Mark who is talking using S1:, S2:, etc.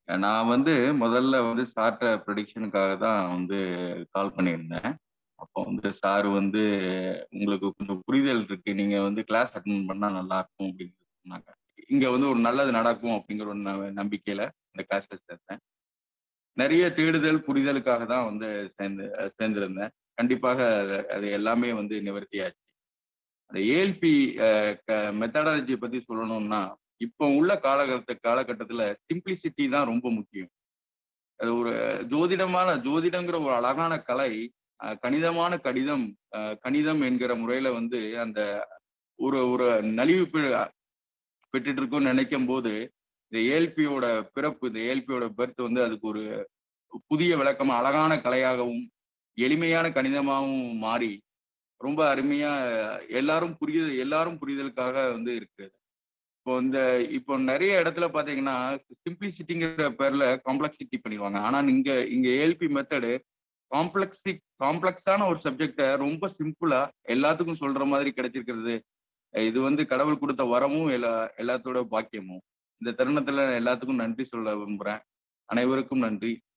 S1: நான் வந்து முதல்ல வந்து சார்ட்ட ப்ரொடிக்ஷனுக்காக தான் வந்து கால் பண்ணியிருந்தேன் அப்போ வந்து சார் வந்து உங்களுக்கு கொஞ்சம் புரிதல் இருக்கு நீங்க வந்து கிளாஸ் அட்டன் பண்ணா நல்லா இருக்கும் அப்படின்னு சொன்னாங்க இங்க வந்து ஒரு நல்லது நடக்கும் அப்படிங்கிற ஒரு ந- நம்பிக்கையில இந்த கிளாஸ்ல சேர்த்தேன் நிறைய தேடுதல் புரிதலுக்காக தான் வந்து சேர்ந்து சேர்ந்திருந்தேன் கண்டிப்பாக அது- அது எல்லாமே வந்து நிவர்த்தியாச்சு அந்த ஏஎல்பி மெத்தடாலஜி பத்தி சொல்லணும்னா இப்போ உள்ள காலகட்ட காலகட்டத்துல சிம்பிளிசிட்டி தான் ரொம்ப முக்கியம் அது ஒரு ஜோதிடமான ஜோதிடங்கிற ஒரு அழகான கலை அஹ், கணிதமான கடிதம் அஹ், கணிதம் என்கிற முறையில வந்து அந்த ஒரு ஒரு நலிவு பெ- பெற்றுட்டு இருக்கோம்னு நினைக்கும் போது இந்த ஏஎல்பியோட பிறப்பு இந்த ஏஎல்பியோட பெர்த் வந்து அதுக்கு ஒரு புதிய விளக்கம் அழகான கலையாகவும் எளிமையான கணிதமாகவும் மாறி ரொம்ப அருமையா எல்லாரும் புரியுது எல்லாரும் புரிதலுக்காக வந்து இருக்கு இப்போ இந்த இப்போ நிறைய இடத்துல பாத்தீங்கன்னா சிம்பிளிசிட்டிங்கிற பேர்ல காம்ப்ளெக்சிட்டி பண்ணிடுவாங்க ஆனா இங்க இங்க ஏஎல்பி மெத்தடு காம்ப்ளெக்ஸி காம்ப்ளெக்ஸான ஒரு சப்ஜெக்டை ரொம்ப சிம்பிளா எல்லாத்துக்கும் சொல்ற மாதிரி கிடைச்சிருக்கிறது இது வந்து கடவுள் கொடுத்த வரமும் எல்லா எல்லாத்தோட பாக்கியமும் இந்த தருணத்துல எல்லாத்துக்கும் நன்றி சொல்ல விரும்புறேன் அனைவருக்கும் நன்றி